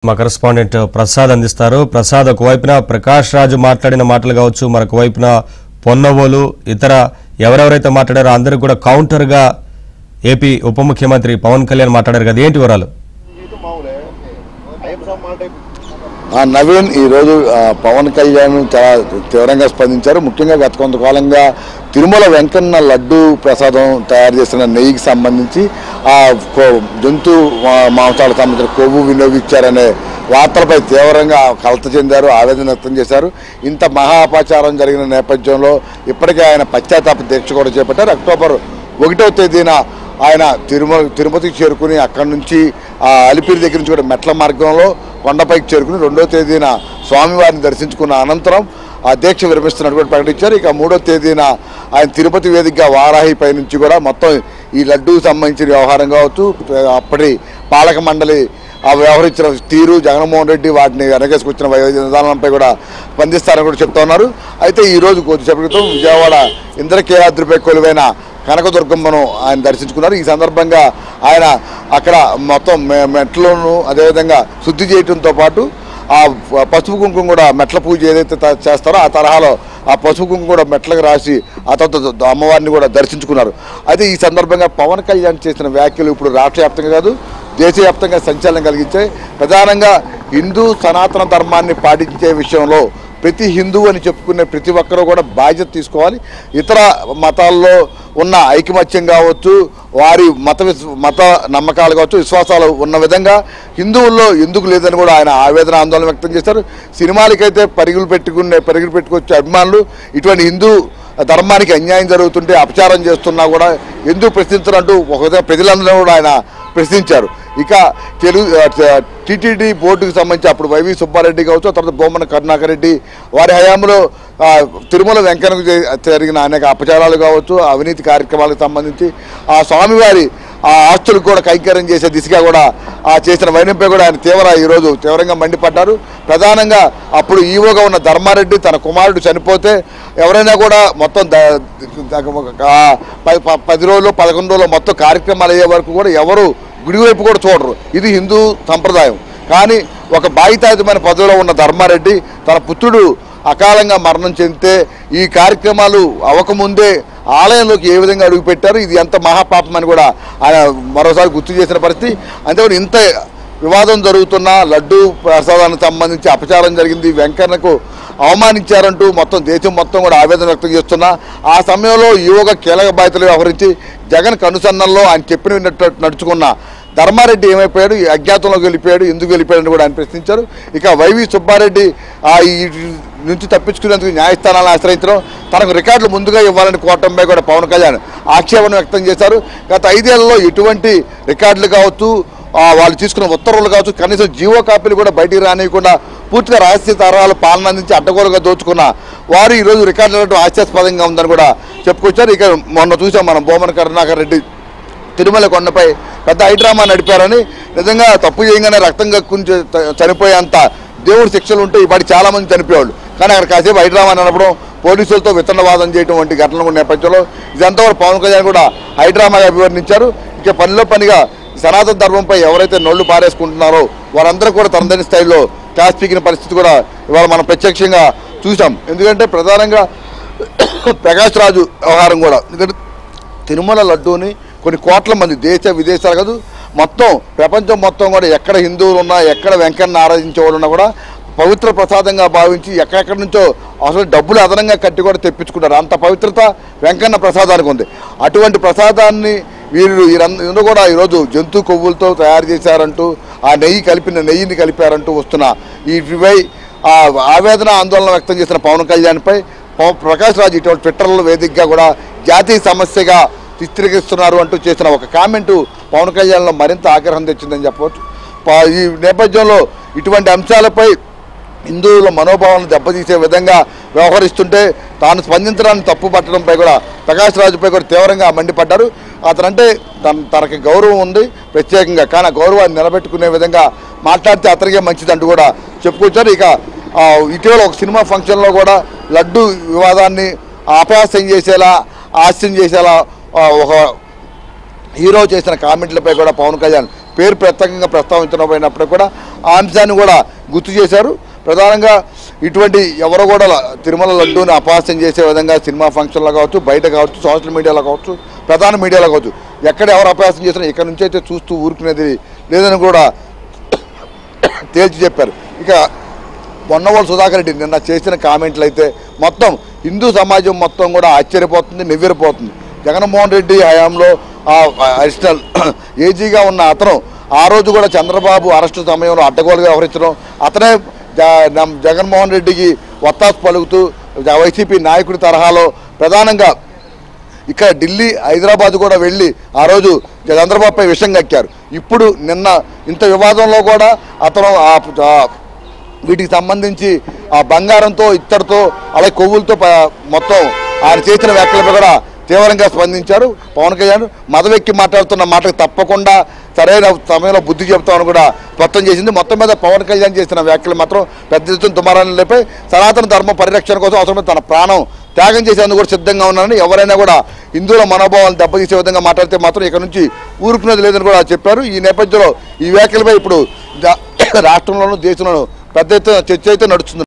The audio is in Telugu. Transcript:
మా కరెస్పాండెంట్ ప్రసాద్ అందిస్తారు ప్రసాద్ ఒకవైపున ప్రకాష్ రాజు మాట్లాడిన మాటలు కావచ్చు మరొక వైపున పొన్నవోలు ఇతర ఎవరెవరైతే మాట్లాడారో అందరికి కూడా కౌంటర్గా ఏపీ ఉప ముఖ్యమంత్రి పవన్ కళ్యాణ్ మాట్లాడారు కదా ఏంటి వివరాలు ఆ నవీన్ ఈరోజు ఆ, పవన్ కళ్యాణ్ చాలా తీవ్రంగా స్పందించారు ముఖ్యంగా గత కొంతకాలంగా తిరుమల వెంకన్న లడ్డు ప్రసాదం తయారు చేసిన నెయ్యికి సంబంధించి ఆ కొ- జంతు మా- మాంసాలకు సంబంధించిన కొవ్వు వినియోగించారనే వార్తలపై తీవ్రంగా కలత చెందారు ఆవేదన వ్యక్తం చేశారు ఇంత మహా అపచారం జరిగిన నేపథ్యంలో ఇప్పటికే ఆయన పశ్చాత్తాప దీక్ష కూడా చేపట్టారు అక్టోబర్ ఒకటో తేదీన ఆయన తిరుమల తిరుపతికి చేరుకుని అక్కడి నుంచి ఆ అలిపిరి దగ్గర నుంచి కూడా మెట్ల మార్గంలో కొండపైకి చేరుకుని రెండో తేదీన స్వామివారిని దర్శించుకున్న అనంతరం ఆ దీక్ష విరమిస్తున్నట్టు కూడా ప్రకటించారు ఇక మూడో తేదీన ఆయన తిరుపతి వేదికగా వారాహి పై నుంచి కూడా మొత్తం ఈ లడ్డూకి సంబంధించిన వ్యవహారం కావచ్చు అప్పటి పాలక మండలి ఆ వ్యవహరించిన తీరు జగన్మోహన్ రెడ్డి వాటిని వెనకేసుకొచ్చిన వైద్య విధానంపై కూడా స్పందిస్తారని కూడా చెప్తా ఉన్నారు అయితే ఈ రోజు కొద్దిసేపటి క్రితం విజయవాడ ఇంద్రకేలాద్రిపై కొలువైన కనకదుర్గమ్మను ఆయన దర్శించుకున్నారు ఈ సందర్భంగా ఆయన అక్కడ మొత్తం మె- మెట్లను అదేవిధంగా శుద్ధి చేయడంతో పాటు ఆ పసుపు కుంకుమ కూడా మెట్ల పూజ ఏదైతే త- చేస్తారో ఆ తరహాలో ఆ పసుపు కుంకుమ కూడా మెట్లకు రాసి ఆ తర్వాత ద- అమ్మవారిని కూడా దర్శించుకున్నారు అయితే ఈ సందర్భంగా పవన్ కళ్యాణ్ చేసిన వ్యాఖ్యలు ఇప్పుడు రాష్ట్ర వ్యాప్తంగా కాదు దేశవ్యాప్తంగా సంచలనం కలిగించాయి ప్రధానంగా హిందూ సనాతన ధర్మాన్ని పాటించే విషయంలో ప్రతి హిందువు అని చెప్పుకునే ప్రతి ఒక్కరూ కూడా బాధ్యత తీసుకోవాలి ఇతర మతాల్లో ఉన్న ఐకమత్యం కావచ్చు వారి మత విశ్వ మత నమ్మకాలు కావచ్చు విశ్వాసాలు ఉన్న విధంగా హిందువుల్లో ఎందుకు లేదని కూడా ఆయన ఆవేదన ఆందోళన వ్యక్తం చేశారు సినిమాలకైతే పరుగులు పెట్టుకునే పరుగులు పెట్టుకొచ్చే అభిమానులు ఇటువంటి హిందూ ధర్మానికి అన్యాయం జరుగుతుంటే అపచారం చేస్తున్నా కూడా ఎందుకు ప్రశ్నించరంటూ ఒక విధంగా ప్రజలందరూ కూడా ఆయన ప్రశ్నించారు ఇక తెలుగు టీటీడీ బోర్డుకు సంబంధించి అప్పుడు వైవి సుబ్బారెడ్డి కావచ్చు ఆ తర్వాత బొమ్మన కరుణాకర్ రెడ్డి వారి హయాంలో ఆ, తిరుమల వెంకన్నకు జరి- జరిగిన అనేక అపచారాలు కావచ్చు అవినీతి కార్యక్రమాలకు సంబంధించి ఆ స్వామివారి ఆ ఆస్తులకు కూడా కైంకర్యం చేసే దిశగా కూడా ఆ చేసిన వైనంపై కూడా ఆయన తీవ్ర ఈరోజు తీవ్రంగా మండిపడ్డారు ప్రధానంగా అప్పుడు ఈవోగా ఉన్న ధర్మారెడ్డి తన కుమారుడు చనిపోతే ఎవరైనా కూడా మొత్తం ద- ద- ఆ ప- ప- పది రోజులు పదకొండు రోజులు మొత్తం కార్యక్రమాలు అయ్యే వరకు కూడా ఎవరు గుడి వైపు కూడా చూడరు ఇది హిందూ సంప్రదాయం కానీ ఒక బాధితాయుతమైన పదవిలో ఉన్న ధర్మారెడ్డి తన పుత్రుడు అకాలంగా మరణం చెందితే ఈ కార్యక్రమాలు అవ్వకముందే ఆలయంలోకి ఏ విధంగా అడుగుపెట్టారు ఇది ఎంత మహాపాపం అని కూడా ఆయన మరోసారి గుర్తు చేసిన పరిస్థితి అంతేకాదు ఇంత వివాదం జరుగుతున్న లడ్డు ప్రసాదానికి సంబంధించి అపచారం జరిగింది వెంకన్నకు అవమానించారంటూ మొత్తం దేశం మొత్తం కూడా ఆవేదన వ్యక్తం చేస్తున్నా ఆ సమయంలో యువక కీలక బాధ్యతలు వ్యవహరించి జగన్ కనుసన్నల్లో ఆయన చెప్పిన విన్నట్టు నడుచుకున్న ధర్మారెడ్డి ఏమైపోయాడు ఈ అజ్ఞాతంలోకి వెళ్ళిపోయాడు ఎందుకు వెళ్ళిపోయాడని కూడా ఆయన ప్రశ్నించారు ఇక వైవి సుబ్బారెడ్డి ఆ ఈ నుంచి తప్పించుకునేందుకు న్యాయస్థానాలను ఆశ్రయించడం తనకు రికార్డులు ముందుగా ఇవ్వాలని కోవటంపై కూడా పవన్ కళ్యాణ్ ఆక్షేపణ వ్యక్తం చేశారు గత ఐదేళ్లలో ఎటువంటి రికార్డులు కావచ్చు ఆ, వాళ్ళు తీసుకున్న ఉత్తర్వులు కావచ్చు కనీసం జీవో కాపీలు కూడా బయటికి రానియకుండా పూర్తిగా రహస్య తరహాలు పాలన అందించి అడ్డగోలుగా దోచుకున్న వారు ఈరోజు రికార్డులు ఇవ్వడం హాస్యాస్పదంగా ఉందని కూడా చెప్పుకొచ్చారు ఇక మొన్న చూసాం మనం బొమ్మన కరుణాకర్ రెడ్డి తిరుమల కొండపై పెద్ద హైడ్రామా నడిపారని నిజంగా తప్పు చేయగానే రక్తం కక్కుని చ- చ- చనిపోయేంత దేవుడి శిక్షలు ఉంటే ఇప్పటి చాలా మంది చనిపోయేవాళ్ళు కానీ అక్కడ కాసేపు హైడ్రామా నడపడం పోలీసులతో విత్తనవాదం చేయడం వంటి ఘటనలు ఉన్న నేపథ్యంలో ఇదంతా కూడా పవన్ కళ్యాణ్ కూడా హైడ్రామాగా అభివర్ణించారు ఇక పనిలో పనిగా సనాతన ధర్మంపై ఎవరైతే నోళ్లు పారేసుకుంటున్నారో వారందరూ కూడా తనదైన స్థాయిలో క్లాస్ పీకిన పరిస్థితి కూడా ఇవాళ మనం ప్రత్యక్షంగా చూసాం ఎందుకంటే ప్రధానంగా ప్రకాష్ రాజు వ్యవహారం కూడా ఎందుకంటే తిరుమల లడ్డూని కొన్ని కోట్ల మంది దేశ విదేశాలు కాదు మొత్తం ప్రపంచం మొత్తం కూడా ఎక్కడ హిందువులు ఉన్నా ఎక్కడ వెంకన్న ఆరాధించే వాళ్ళు ఉన్నా కూడా పవిత్ర ప్రసాదంగా భావించి ఎక్కడెక్కడి నుంచో అసలు డబ్బులు అదనంగా కట్టి కూడా తెప్పించుకుంటారు అంత పవిత్రత వెంకన్న ప్రసాదానికి ఉంది అటువంటి ప్రసాదాన్ని వీరు వీరందరూ కూడా ఈరోజు జంతు కొవ్వులతో తయారు చేశారంటూ ఆ నెయ్యి కలిపిన నెయ్యిని కలిపారంటూ వస్తున్న ఈ ఇవై ఆ ఆవేదన ఆందోళన వ్యక్తం చేసిన పవన్ కళ్యాణ్పై పవ- ప్రకాష్ రాజ్ ఇటువంటి ట్విట్టర్లో వేదికగా కూడా జాతీయ సమస్యగా చిత్రీకరిస్తున్నారు అంటూ చేసిన ఒక కామెంటు పవన్ కళ్యాణ్లో మరింత ఆగ్రహం తెచ్చిందని చెప్పవచ్చు ప- ఈ నేపథ్యంలో ఇటువంటి అంశాలపై హిందువుల మనోభావాలను దెబ్బతీసే విధంగా వ్యవహరిస్తుంటే తాను స్పందించడానికి తప్పు పట్టడంపై కూడా ప్రకాష్ రాజుపై కూడా తీవ్రంగా మండిపడ్డారు అతనంటే తన తనకి గౌరవం ఉంది ప్రత్యేకంగా కానీ ఆ గౌరవాన్ని నిలబెట్టుకునే విధంగా మాట్లాడితే అతనికే మంచిదంటూ కూడా చెప్పుకొచ్చారు ఇక ఆ, ఇటీవల ఒక సినిమా ఫంక్షన్లో కూడా లడ్డు వివాదాన్ని అపహాస్యం చేసేలా హాస్యం చేసేలా ఆ, ఒక హీరో చేసిన కామెంట్లపై కూడా పవన్ కళ్యాణ్ పేరు ప్రత్యేకంగా ప్రస్తావించకపోయినప్పుడు కూడా ఆ అంశాన్ని కూడా గుర్తు చేశారు ప్రధానంగా ఇటువంటి ఎవరు కూడా ల- తిరుమల లడ్డూని అపహాస్యం చేసే విధంగా సినిమా ఫంక్షన్లో కావచ్చు బయట కావచ్చు సోషల్ మీడియాలో కావచ్చు ప్రధాన మీడియాలో కావచ్చు ఎక్కడ ఎవరు అపహాస్యం చేసినా ఇక్కడ నుంచి అయితే చూస్తూ ఊరుకునేది లేదని కూడా తేల్చి చెప్పారు ఇక పొన్నవోలు సుధాకర్ రెడ్డి నిన్న చేసిన కామెంట్లు అయితే మొత్తం హిందూ సమాజం మొత్తం కూడా ఆశ్చర్యపోతుంది నివ్వెరపోతుంది జగన్మోహన్ రెడ్డి హయాంలో ఆ అడిషనల్ ఏజీగా ఉన్న అతను ఆ రోజు కూడా చంద్రబాబు అరెస్టు సమయంలో అడ్డగోలుగా వ్యవహరించడం అతనే జ- నమ్- జగన్మోహన్ రెడ్డికి వత్తాసు పలుకుతూ వైసీపీ నాయకుడి తరహాలో ప్రధానంగా ఇక్కడ ఢిల్లీ హైదరాబాద్ కూడా వెళ్ళి ఆ రోజు చంద్రబాబుపై విషం కక్కారు ఇప్పుడు నిన్న ఇంత వివాదంలో కూడా అతను ఆ- ఆ వీటికి సంబంధించి ఆ బంగారంతో ఇత్తడితో అలాగే కొవ్వులతో ప- మొత్తం ఆయన చేసిన వ్యాఖ్యలపై కూడా తీవ్రంగా స్పందించారు పవన్ కళ్యాణ్ మదవెక్కి మాట్లాడుతున్న మాటకు తప్పకుండా సరైన సమయంలో బుద్ధి చెప్తామని కూడా స్పష్టం చేసింది మొత్తం మీద పవన్ కళ్యాణ్ చేసిన వ్యాఖ్యలు మాత్రం పెద్ద ఎత్తున దుమారాలపై సనాతన ధర్మ పరిరక్షణ కోసం అవసరమైన తన ప్రాణం త్యాగం చేసేందుకు కూడా సిద్ధంగా ఉన్నారని ఎవరైనా కూడా హిందువుల మనోభావాలు దెబ్బతీసే విధంగా మాట్లాడితే మాత్రం ఇక్కడ నుంచి ఊరుకునేది లేదని కూడా చెప్పారు ఈ నేపథ్యంలో ఈ వ్యాఖ్యలపై ఇప్పుడు జా- రాష్ట్రంలోనూ దేశంలోనూ పెద్ద ఎత్తున చర్చ అయితే నడుస్తుంది